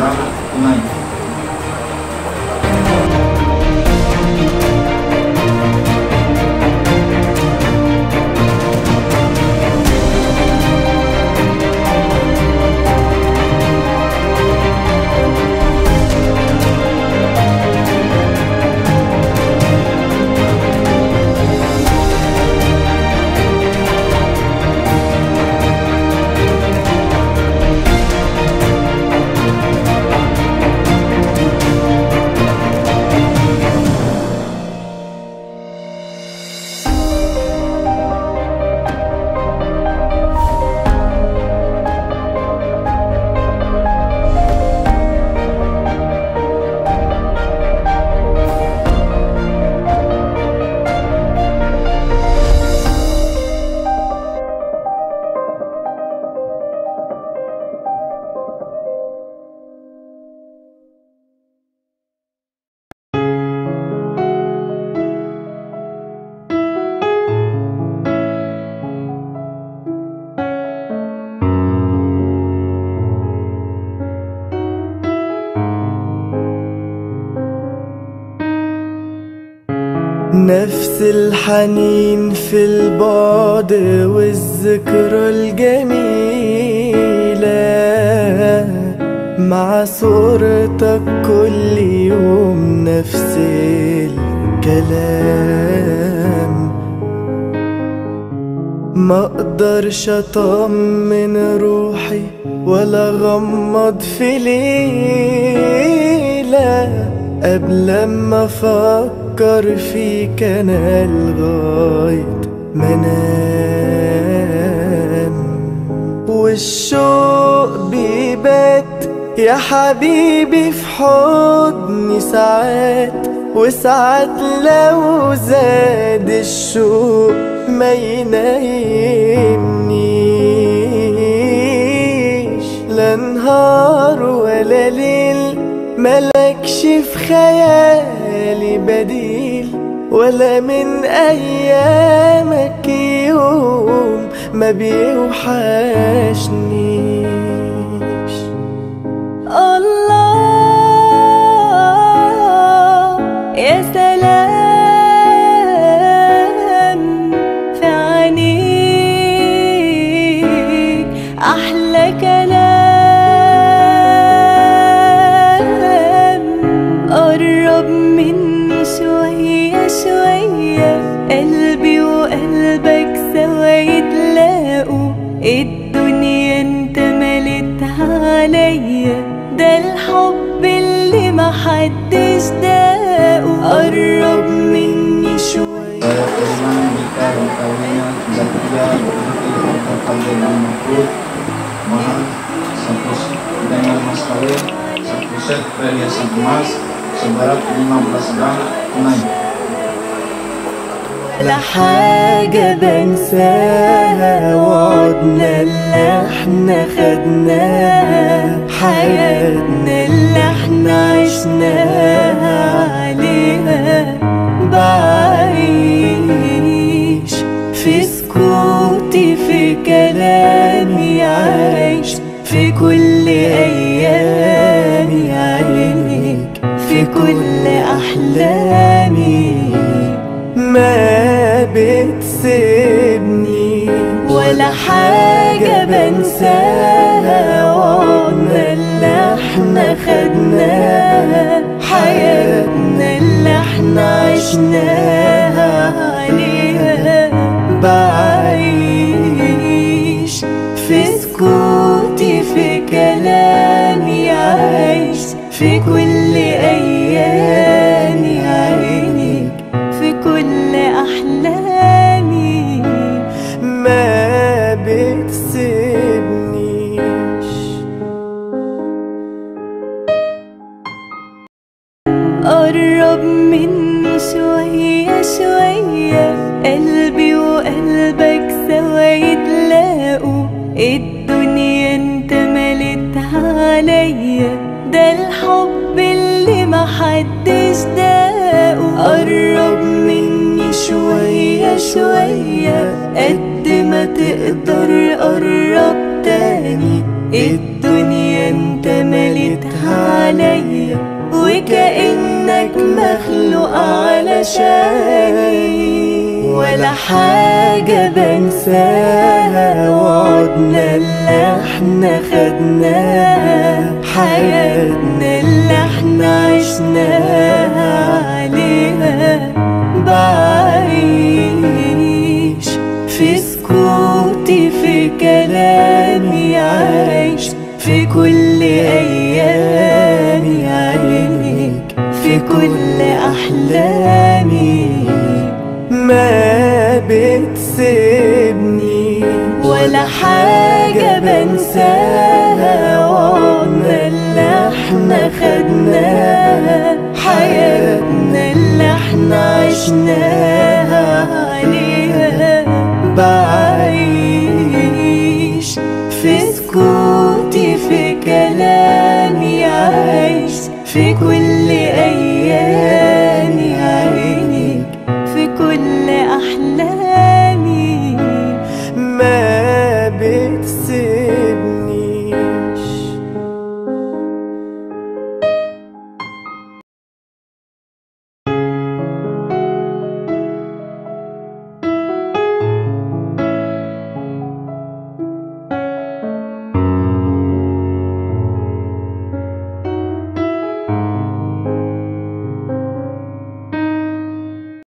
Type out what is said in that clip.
sebelah tunai. نفس الحنين في البعد والذكرى الجميلة مع صورتك كل يوم نفس الكلام ما اقدرش اطمن روحي ولا غمض في ليلة قبل ما افكر فيك انا لغاية ما انام والشوق بيبات يا حبيبي في حضني ساعات وساعات لو زاد الشوق ما ينيمنيش لا نهار ولا ليل ملكش في خيالي بديل ولا من ايامك يوم ما بيوحشنيش الله يا سلام في عينيك أحلى كلام قرب من شوية شوية قلبي وقلبك سوا يتلاقوا الدنيا انت ملتها عليا ده الحب اللي محدش داقه قرب مني شوية Saya terima nikah dan kawinnya dan tiga bukti tentang dengan makhluk mahal satu dengan mas kawin satu set perhiasan emas seberat 15 gram tunai. لا حاجة بنساها وعدنا اللي احنا خدناها حياتنا اللي احنا عشناها عليها بعيش في سكوتي في كلامي عايش في كل أيامي عينيك في كل أحلامي ما بتسيبني ولا حاجة بنساها وعدنا اللي احنا خدناها حياتنا اللي احنا عشناها عليها بعيش في سكوتي في كلامي عايش في كل أيامي عينيك في كل أحلامي ما بتسيبنيش قرب من شوية شوية قلبي وقلبك سوا يتلاقوا الدنيا انت ملتها عليا ده الحب اللي محدش داقه قرب مني شوية شوية قد ما تقدر قرب تاني الدنيا انت مليتها عليا وكأنك مخلوق علشاني ولا حاجة بنساها وعدنا اللي احنا خدناها حياتنا اللي احنا عشناها عليها بعيش في سكوتي في كلامي عايش في كل أيامي عينيك في كل أحلامي ما بتسيبني ولا حاجة بنساها وعدنا اللي احنا خدناها حياتنا اللي احنا عشناها عليها بعيش في سكوتي في كلامي عايش في كل